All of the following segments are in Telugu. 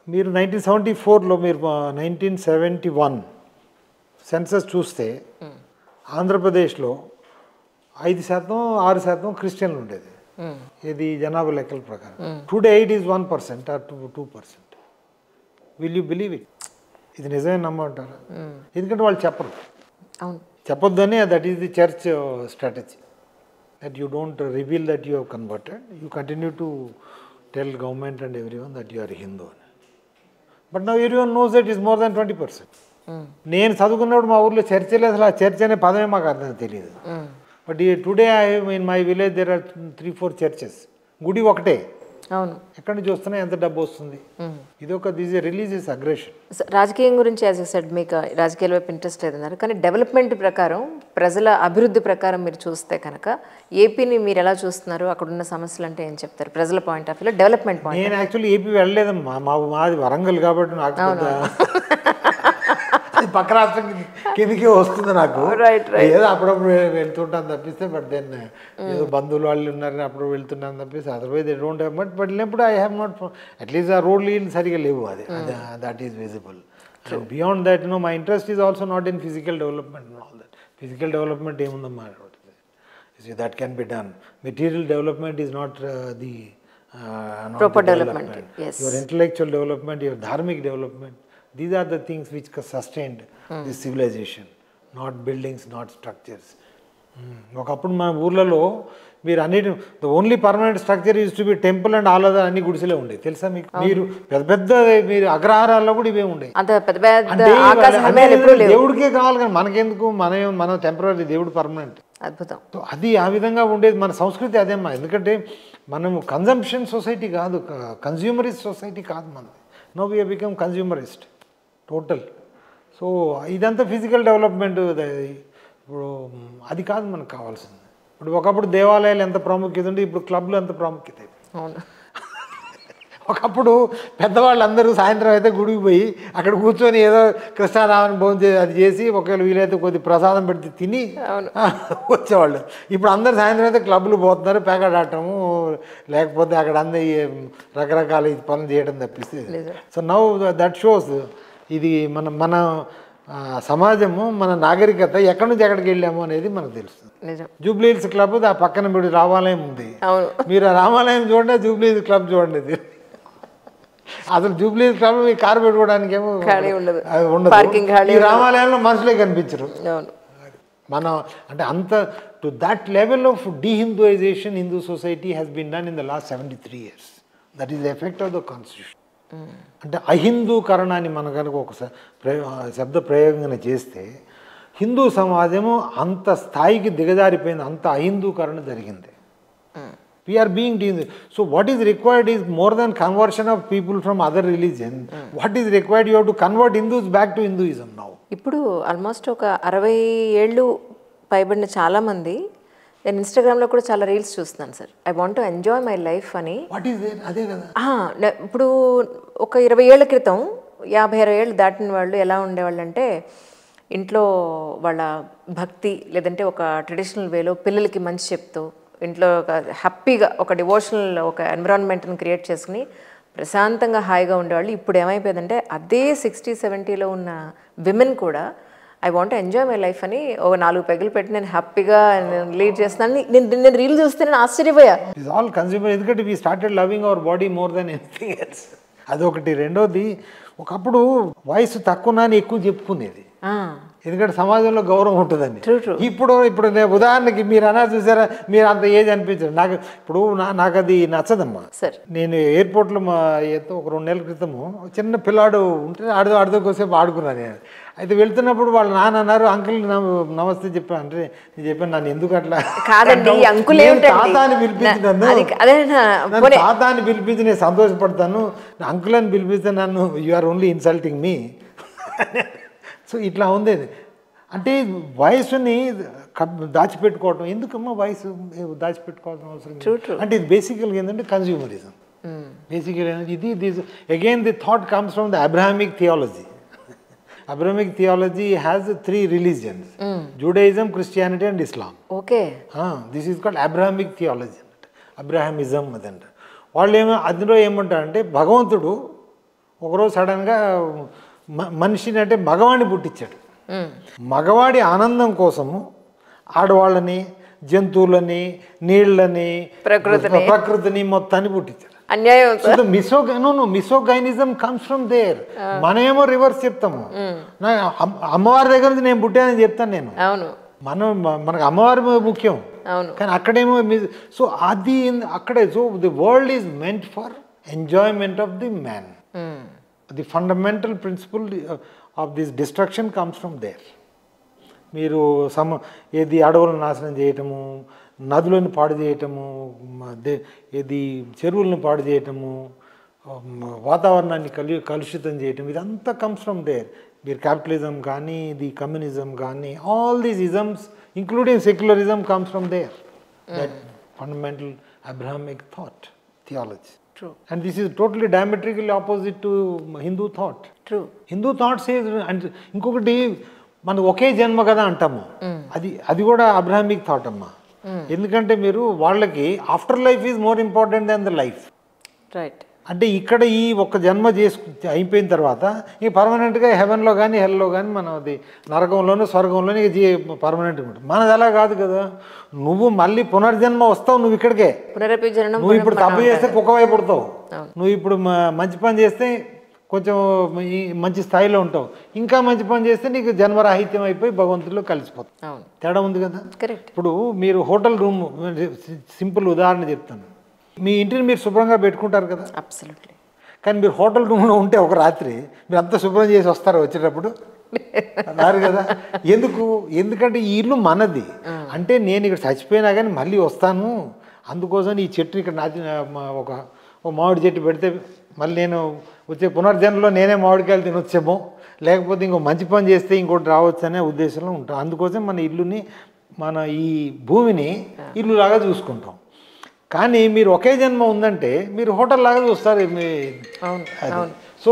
మీరు నైన్టీన్ సెవెంటీ ఫోర్లో మీరు నైన్టీన్ సెవెంటీ వన్ సెన్సస్ చూస్తే ఆంధ్రప్రదేశ్లో ఐదు శాతం ఆరు శాతం క్రిస్టియన్లు ఉండేది ఇది జనాభా లెక్కల ప్రకారం today it is one percent or two two percent will you believe it ఇది నిజమే నమ్మంటారా ఎందుకంటే వాళ్ళు చెప్పరు అవును చెప్పొద్దని that is the church strategy that you don't reveal that you have converted you continue to tell government and every one that you are Hindu అని but now every one knows that is more than twenty percent నేను చదువుకున్నప్పుడు మా ఊర్లో చర్చ్ లేదు అసలు ఆ చర్చ్ అనే పదమే మాకు అర్థం తెలియదు బట్ ఈ today I in my village there are three four churches గుడి ఒకటే అవును ఎక్కడి నుంచి వస్తున్నా ఎంత డబ్బు వస్తుంది ఇది ఒక దిస్ రిలీజియస్ అగ్రెషన్ స- రాజకీయం గురించి యాజ్ సెడ్ మీకు రాజకీయాల వైపు ఇంట్రెస్ట్ లేదన్నారు కానీ డెవలప్మెంట్ ప్రకారం ప్రజల అభివృద్ధి ప్రకారం మీరు చూస్తే కనుక ఏపీని మీరు ఎలా చూస్తున్నారు అక్కడ ఉన్న సమస్యలు అంటే ఏం చెప్తారు ప్రజల పాయింట్ ఆఫ్ వ్యూలో డెవలప్మెంట్ పాయింట్ నేను యాక్చువల్లీ ఏపీ వెళ్ళలేదమ్మా మా మాది వరంగల్ కాబట్టి నాకు పెద్ద అది పక్క రాష్ట్రం కింద- కిందకే వస్తుంది నాకు Right, ఏదో అప్పుడప్పుడు వె- వెళ్తుంటాను తప్పిస్తే బట్ దెన్ ఏదో బంధువులు వాళ్ళు ఉన్నారని అప్పుడు వెళ్తున్నాను తప్పిస్తే otherwise they don't have but but వెళ్ళినప్పుడు ఐ హ్యావ్ నాట్ అట్లీస్ట్ ఆ రోడ్ లీన్ సరిగా లేవు అది that is visible beyond that no my interest is also not in physical development all that physical development ఏముందమ్మా See, that can be done. Material development is not uh, the uh, not Proper the development, yes. Your intellectual development, your dharmic development. These are the things which sustained this civilization. Not buildings, not structures. Hmm. ఒకప్పుడు మన ఊర్లలో మీరు అన్నిటి the only permanent structure used to be temple and all other అన్ని గుడిసెలే ఉండేవి తెలుసా మీకు మీరు పెద్ద పెద్ద మీరు అగ్రహారాల్లో కూడా ఇవే ఉండేవి అంత పెద్ద పెద్ద అంటే ఆకాశ అంటే హర్మ్యాలు ఎప్పుడూ లేవు దేవుడికే కావాలి కానీ మనకెందుకు మనం మనం టెంపరీ దేవుడు పర్మనెంట్ అద్భుతం సో అది ఆ విధంగా ఉండేది మన సంస్కృతి అదేమ్మా ఎందుకంటే మనము కన్జంప్షన్ సొసైటీ కాదు కన్జ్యూమరిస్ట్ సొసైటీ కాదు మనది no we become consumerist total so ఇదంతా ఫిజికల్ డెవలప్మెంట్ ఇప్పుడు అది కాదు మనకు కావాల్సింది ఇప్పుడు ఒకప్పుడు దేవాలయాలు ఎంత ప్రాముఖ్యత ఉంటే ఇప్పుడు క్లబ్లు ఎంత ప్రాముఖ్యత అయిపోయింది. అవును ఒకప్పుడు పెద్దవాళ్ళు అందరూ సాయంత్రం అయితే గుడికి పోయి అక్కడ కూర్చొని ఏదో కృష్ణారామని భోజనం చేసి అది చేసి ఒకవేళ వీలైతే కొద్ది ప్రసాదం పెడితే తిని వచ్చేవాళ్ళు ఇప్పుడు అందరు సాయంత్రం అయితే క్లబ్లు పోతున్నారు ప్యాకెట్ ఆడటము లేకపోతే అక్కడ అందరి రకరకాల ఈ పనులు చేయడం తప్పిస్తే సో నవ్ దట్ షోస్ ఇది మన మన ఆ, సమాజము మన నాగరికత ఎక్కడి నుంచి ఎక్కడికి వెళ్ళాము అనేది మనకు తెలుస్తుంది నిజం జూబ్లీ హిల్స్ క్లబ్ ఆ పక్కన మీరు రామాలయం ఉంది అవును మీరు ఆ రామాలయం చూడండి జూబ్లీ హిల్స్ క్లబ్ చూడండి ఇది. అసలు జూబ్లీ హిల్స్ క్లబ్ మీ కారు పెట్టుకోవడానికి ఏమో ఖాళీ ఉండదు. అది ఉండదు Parking ఖాళీ ఈ రామాలయంలో మనుషులే కనిపించరు అవును మనం అంటే అంత to that level of dehinduisation Hindu society has been done in the last seventy three years that is the effect of the constitution అంటే అహిందూకరణాన్ని మన కనుక ఒకసారి ప్రయో శబ్ద ప్రయోగం చేస్తే హిందూ సమాజము అంత స్థాయికి దిగజారిపోయింది అంత అహిందూకరణ జరిగింది వీఆర్ బీయింగ్ డీ so what is required is more than conversion of people from other religion what is required you to convert Hindus back to Hinduism now ఇప్పుడు ఆల్మోస్ట్ ఒక అరవై ఏళ్ళు పైబడిన చాలామంది నేను ఇన్స్టాగ్రామ్లో కూడా చాలా రీల్స్ చూస్తున్నాను sir I want to enjoy my life అని వాట్ ఈస్ అదే కదా ఆ, నే- ఇప్పుడు ఒక ఇరవై ఏళ్ళ క్రితం యాభై అరవై ఏళ్ళు దాటిన వాళ్ళు ఎలా ఉండేవాళ్ళు అంటే ఇంట్లో వాళ్ళ భక్తి లేదంటే ఒక ట్రెడిషనల్ వేలో పిల్లలకి మంచి చెప్తూ ఇంట్లో ఒక హ్యాపీగా ఒక డివోషనల్ ఒక ఎన్విరాన్మెంట్ని క్రియేట్ చేసుకుని ప్రశాంతంగా హాయిగా ఉండేవాళ్ళు ఇప్పుడు ఏమైపోయిందంటే అదే సిక్స్టీ సెవెంటీలో ఉన్న విమెన్ కూడా I want enjoy my life అని ఒక నాలుగు పెగులు పెట్టి నేను హ్యాపీగా లీడ్ చేస్తున్నాను నేను నేను రీల్ చూస్తే నేను ఆశ్చర్యపోయా ఇస్ ఆల్ కన్స్యూమర్ ఎందుకంటే we started loving our body more than anything else అదొకటి రెండోది ఒకప్పుడు వయసు తక్కువ అని ఎక్కువ చెప్పుకునేది ఆ, ఎందుకంటే సమాజంలో గౌరవం ఉంటుందని True, true. ఇప్పుడు ఇప్పుడు నేను ఉదాహరణకి మీరు అన్నా చూసారా మీరు అంత ఏజ్ అనిపించదు నాకు ఇప్పుడు నా నాకు అది నచ్చదమ్మా సార్ నేను ఎయిర్పోర్ట్లో మా ఎంతో ఒక రెండు నెలల క్రితము చిన్న పిల్లాడు ఉంటే ఆడుతూ ఆడుతూ కొద్దిసేపు ఆడుకున్నాను నేను అయితే వెళ్తున్నప్పుడు వాళ్ళ నాన్న అన్నారు అంకుల్ నమ- నమస్తే చెప్పాను అంటే నేను చెప్పాను నన్ను ఎందుకు అట్లా కాదండి ఈ అంకుల్ నేను ఏమిటండి తాత అని పిలిపించి నన్ను అది అదే నా- నన్ను పోనీ తాత అని పిలిపించి నేను సంతోషపడతాను అంకుల్ అని పిలిపిస్తే నన్ను you are only insulting me so ఇట్లా ఉంది అది. అంటే వయసుని కబ్- దాచిపెట్టుకోవటం ఎందుకమ్మా వయసు దాచిపెట్టుకోవాల్సిన అవసరం True, లేదు. అంటే ఇది బేసికల్గా ఏంటంటే కన్జ్యూమరిజం బేసికల్ ఇది this again the thought comes from the Abrahamic theology Abrahamic theology has three religions Judaism Christianity and Islam okay this is called Abrahamic theology అన్నట్టు అబ్రాహమిజం అదంట వాళ్ళు ఏమో అందులో ఏమంటారంటే భగవంతుడు ఒకరోజు సడన్గా మ- మనిషిని అంటే మగవాడిని పుట్టించాడు మగవాడి ఆనందం కోసము ఆడవాళ్ళని జంతువులని నీళ్ళని ప్రకృతిని. ప్రకృతిని మొత్తాన్ని పుట్టించాడు అన్యాయం so the miso misogynism comes from there మనమేమో రివర్స్ చెప్తాము నా అమ్- అమ్మవారి దగ్గర నుంచి నేను పుట్టానని చెప్తాను నేను అవును మనం మ- మనకు అమ్మవారి ముఖ్యం అవును కానీ అక్కడేమో సో అది ఇన్- అక్కడే so the world is meant for enjoyment of the man hmm. The fundamental principle of this destruction comes from there మీరు సమ ఏది అడవులను నాశనం చేయటము నదులను పాడు చేయటము మ- దే- ఏది చెరువులను పాడు చేయటము మ- వాతావరణాన్ని కలు కలుషితం చేయటం ఇదంతా కమ్స్ ఫ్రమ్ దేర్ మీరు క్యాపిటలిజం కానీ ది కమ్యూనిజం కానీ all these isms including secularism comes from there that fundamental Abrahamic thought theology true and this is totally diametrical opposite to Hindu thought true Hindu thoughts అంటే ఇంకొకటి మన ఒకే జన్మ కదా అంటాము అది అది కూడా అబ్రాహమిక్ థాట్ అమ్మా ఎందుకంటే మీరు వాళ్ళకి after life is more important than the life right అంటే ఇక్కడ ఈ ఒక్క జన్మ చేసుకు అయిపోయిన తర్వాత ఇక పర్మనెంట్గా హెవెన్లో కానీ హెల్లో కానీ మనం అది నరకంలోనూ స్వర్గంలోనూ ఇక జీ పర్మనెంట్గా ఉంటుంది మనది అలా కాదు కదా నువ్వు మళ్ళీ పునర్జన్మ వస్తావు నువ్వు ఇక్కడికే పునరపి జననం నువ్వు ఇప్పుడు తప్పు చేస్తే కుక్కవై పుడతావు అవును. నువ్వు ఇప్పుడు మ- మంచి పని చేస్తే కొంచెం ఈ మంచి స్థాయిలో ఉంటావు ఇంకా మంచి పని చేస్తే నీకు జన్మరాహిత్యం అయిపోయి భగవంతుడిలో కలిసిపోతావు అవును తేడా ఉంది కదా కరెక్ట్ ఇప్పుడు మీరు హోటల్ రూమ్ సింపుల్ ఉదాహరణ చెప్తాను మీ ఇంటిని మీరు శుభ్రంగా పెట్టుకుంటారు కదా అబ్సల్యూట్లీ కానీ మీరు హోటల్ రూమ్లో ఉంటే ఒక రాత్రి మీరు అంతా శుభ్రం చేసి వస్తారు వచ్చేటప్పుడు రారు కదా ఎందుకు ఎందుకంటే ఈ ఇల్లు మనది అంటే నేను ఇక్కడ చచ్చిపోయినా కానీ మళ్ళీ వస్తాను అందుకోసం ఈ చెట్టు ఇక్కడ నాటి మా- ఒక ఒక మామిడి చెట్టు పెడితే మళ్ళీ నేను వచ్చే పునర్జన్మలో నేనే మామిడికాయలు తినొచ్చేమో లేకపోతే ఇంకో మంచి పని చేస్తే ఇంకోటి రావచ్చు అనే ఉద్దేశంలో ఉంటాం అందుకోసం మన ఇల్లుని మన ఈ భూమిని ఇల్లులాగా చూసుకుంటాం కానీ మీరు ఒకే జన్మ ఉందంటే మీరు హోటల్ లాగా చూస్తారు మీ అవును అది. So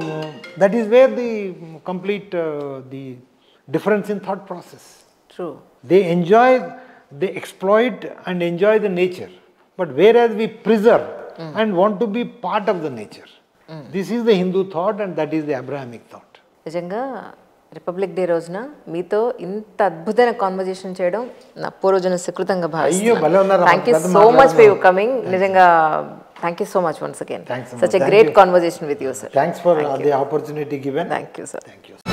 that is where the complete the difference in thought process true they enjoy they exploit and enjoy the nature but where as we preserve and want to be part of the nature this is the Hindu thought and that is the Abrahamic thought నిజంగా రిపబ్లిక్ డే రోజున మీతో ఇంత అద్భుతమైన కాన్వర్జేషన్ చేయడం నా పూర్వజన సుకృతంగా అయ్యో, భలే ఉన్నారు. థ్యాంక్ యూ పెద్ద సో మచ్ ఫర్ మాట్లాడుతున్నారు. యూ కమింగ్ నిజంగా thank you so much once again Thanks, Amma. Such a Thank great you. Conversation with you sir thanks for the opportunity given thank you sir thank you